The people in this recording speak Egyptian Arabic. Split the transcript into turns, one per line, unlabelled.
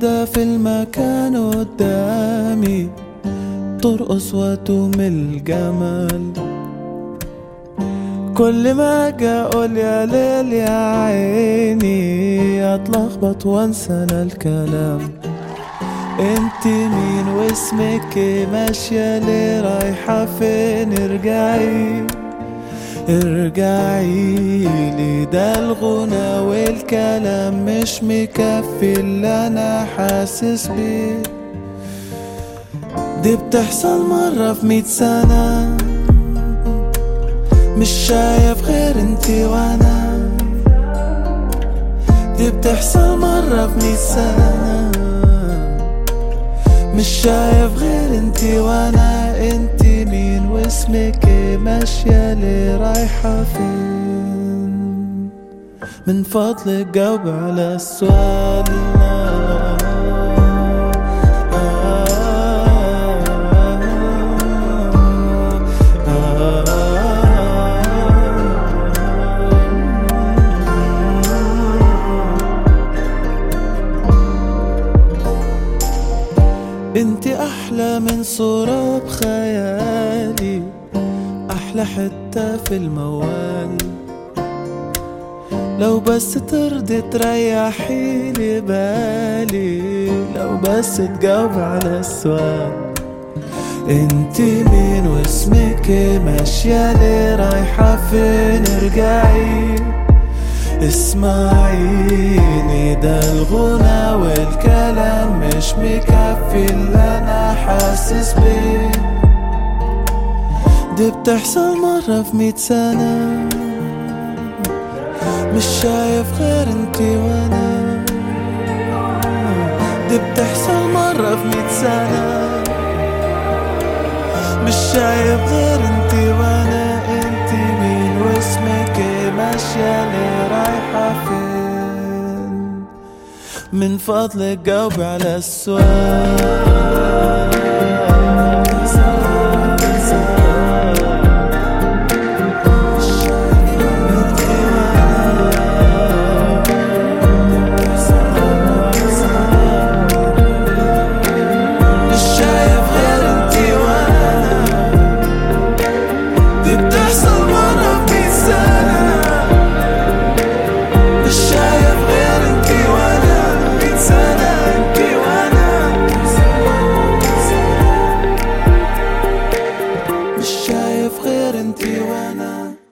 وحدة في المكان قدامي ترقص وتوم الجمال كل ما اجي اقول يا ليل يا عيني اتلخبط وانسى أنا الكلام انت مين واسمك إيه؟ ماشية ليه رايحة فين ارجعي ارجعي لي ده الغنى والكلام مش مكفي اللي انا حاسس بيه دي بتحصل مرة في مية سنة مش شايف غير انتي وانا دي بتحصل مرة في مية سنة مش شايف غير انتي وانا انتي مين واسمك ايه ماشية ليه رايحة فين من فضلك جاوب على السؤال انت احلى من صورة بخيالي احلى حتة في الموال لو بس ترضي تريحي لي بالي لو بس تجاوب على السؤال انت مين واسمك إيه؟ ماشية ليه رايحة فين ارجعي اسمعيني ده الغنى والكلام مش مكفي اللي انا حاسس بيه دي بتحصل مرة في مية سنة مش شايف غير انتي وانا دي بتحصل مرة في مية سنة مش شايف غير انتي وانا انتي مين واسمك إيه؟ ماشية ليه رايحة فين من فضلك جاوبي على السؤال مش شايف غير انتي وانا دي بتحصل مرة في مية سنة مش شايف غير انتي وانا مية سنة انتي وانا مش شايف غير انتي وانا